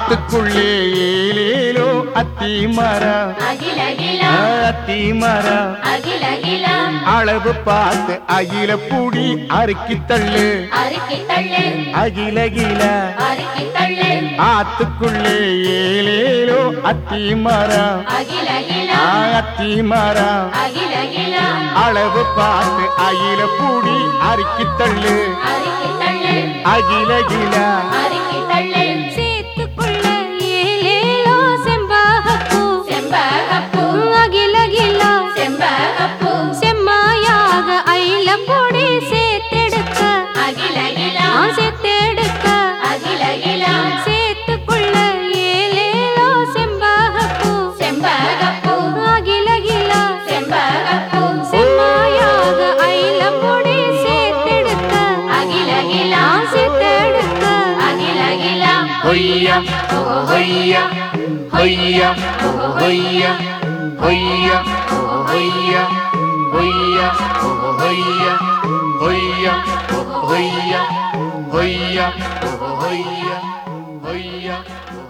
ஆத்துக்குள்ளே ஏலேலோ அத்தி மரம் அகிலகிலா அத்தி மரம் அகிலகிலா அளவு பார்த்து அகில பூடி அறுக்கி தள்ளு அறுக்கி தள்ளு அகிலகில அறுக்கி தள்ளு ஆத்துக்குள்ளே ஏலேலோ அத்தி மரம் அகிலகிலா அத்தி மரம் அகிலகிலா அளவு பார்த்து அகில பூடி அறுக்கி தள்ளு அறுக்கி தள்ளு அகிலகில அறுக்கி தள்ளு சேத்துக்குள்ள ஏலேலோ செம்பாகப்பூ செம்பகப்பூ அகிலகிலா செம்பகப்பூ செம்மாயாக ஐல பொடி சேர்த்தெடுக்க அகிலகிலா ஆ சேர்த்தெடுக்க அகிலகிலா சேத்துக்குள்ள ஏலேலோ செம்பாகப்பூ செம்பகப்பூ அகிலகிலா செம்பகப்பூ செம்மாயாக ஐல பொடி சேர்த்தெடுக்க அகிலகிலா ஆ சேர்த்தெடுக்க அகிலகிலா ஹொய்யா ஹொய்யா ஹொய்யா ஹொய்யா ஹொய்யா ஹொய்யா ஹொய்யா ஹொய்யா ஹொய்யா ஹொய்யா ஹொய்யா ஹொய்யா ஹொய்யா